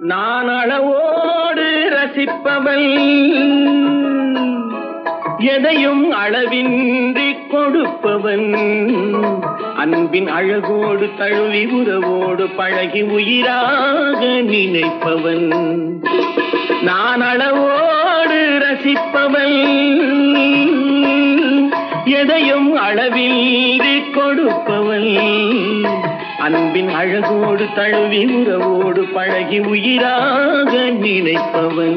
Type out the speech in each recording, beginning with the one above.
நான் அளவோடு ரசிப்பவள் எதையும் அளவின்றி கொடுப்பவன் அன்பின் அழகோடு தழுவி உறவோடு பழகி உயிராக நினைப்பவன் நான் அளவோடு ரசிப்பவள் எதையும் அளவின்றி கொடுப்பவள் அன்பின் அழகோடு தழுவி உறவோடு பழகி உயிராக நினைப்பவன்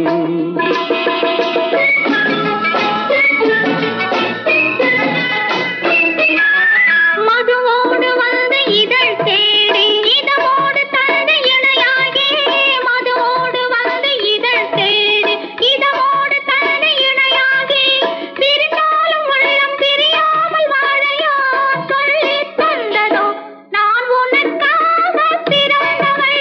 மதுவோடு வந்து இதழ் தேடி இதமோடு தந்து இணையாகி மதுவோடு வந்து இதழ் தேடி இதமோடு தந்து இணையாகி பிரிந்தாலும் உள்ளம் பிரியாமல் வாழையா சொல்லி தந்ததோ நான் உனக்காக பிறந்தவள்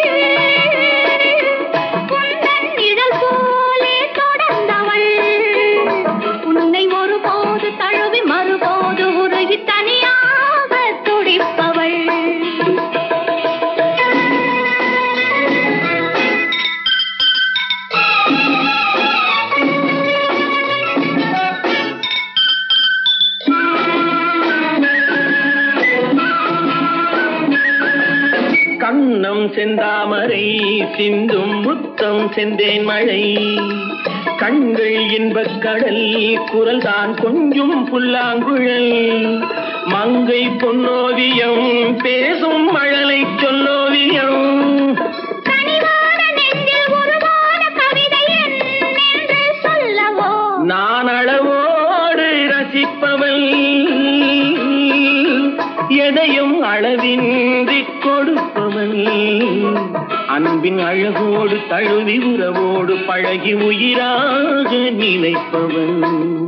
உந்தன் நிழல் போலே தொடர்ந்தவள் உன்னை ஒருபோது தழுவி மறுபோது உருகி தனியாக துடிப்பவள் கண்ணம் செந்தாமரை சிந்தும் முத்தம் செந்தேன் மழை கண்கள் இன்பக் கடல் குரல் தான் கொஞ்சம் புல்லாங்குழல் மங்கை பொன்னோவியம் பேசும் மழலை சொல்லோவியம் கனிவான நெஞ்சில் உருவான கவிதை என்று சொல்லவோ நான் அளவோடு ரசிப்பவள் எதையும் அளவின்றி கொடுப்பவள் அன்பின் அழகோடு தழுவி உறவோடு பழகி உயிராக நினைப்பவன்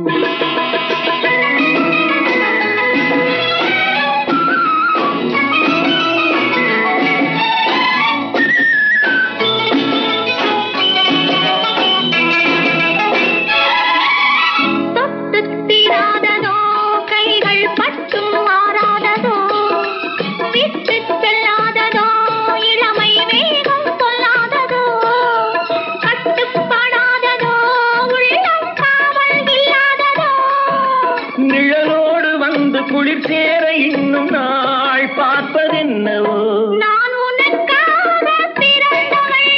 தொட்டு தீராததோ கைகள் பட்டும் மாறாததோ விட்டு செல்லாததோ இளமை வேகம் சொல்லாததோ கட்டுப்படாததோ உள்ளம் காவல் இல்லாததோ நிழலோடு வந்து குளிர் சேர இன்னும் நாள் பார்ப்பதென்னவோ நான் உனக்காக பிறந்தவள்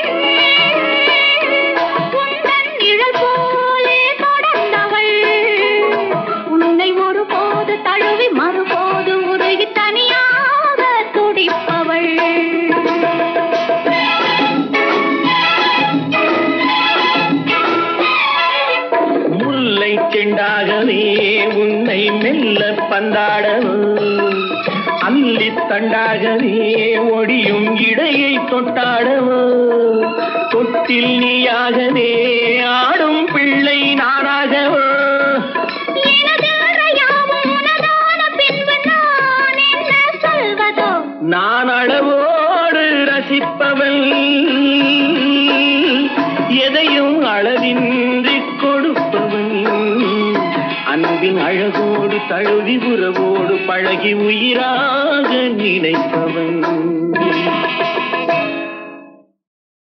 உந்தன் நிழல் போலே தொடர்ந்தவள் உன்னை ஒருபோது தழுவி மறுபோது உருகி தனியாக துடிப்பவள் முல்லை செண்டாகவே உன்னை மெல்ல பந்தாடவோ அல்லி தண்டாகவே ஒடியும் இடையை தொட்டாடவோ தொட்டில் நீயாகவே ஆடும் பிள்ளை நானாகவோ எனது அறையாவும் உனதான பின்பு நான் என்ன சொல்வதோ நான் அளவோடு ரசிப்பவள் எதையும் அளவின்றி கொடுப்பவள் அன்பின் அழகோடு தழுவி உறவோடு பழகி உயிராக நினைப்பவன்